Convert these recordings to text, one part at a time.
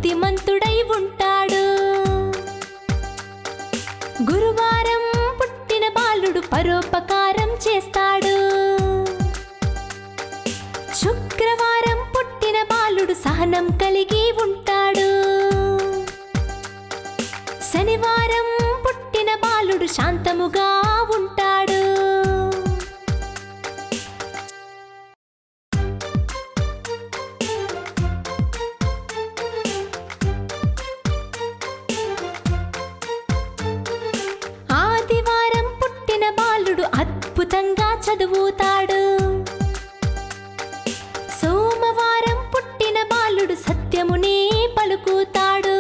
బుద్ధిమంతుడై ఉంటాడు గురువారం పుట్టిన బాలుడు పరోపకారం చేస్తాడు శుక్రవారం పుట్టిన బాలుడు సహనం కలిగి ఉంటాడు శనివారం పుట్టిన బాలుడు శాంతముగా ఉంటాడు ఆదివారం పుట్టిన బాలుడు అద్భుతంగా చదువుతాడు సోమవారం పుట్టిన బాలుడు సత్యమునే పలుకుతాడు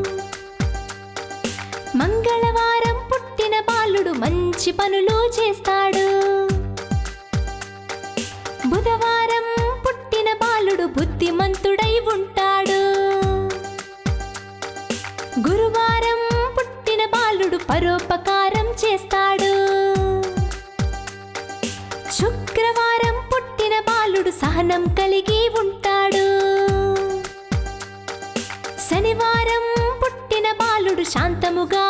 మంగళవారం పుట్టిన బాలుడు మంచి పనులు చేస్తాడు బుధవారం పుట్టిన బాలుడు బుద్ధిమంతుడై ఉంటాడు గురువారం పుట్టిన బాలుడు పరోపకారం చేస్తాడు శుక్రవారం పుట్టిన బాలుడు సహనం కలిగి ఉంటాడు శనివారం పుట్టిన బాలుడు శాంతముగా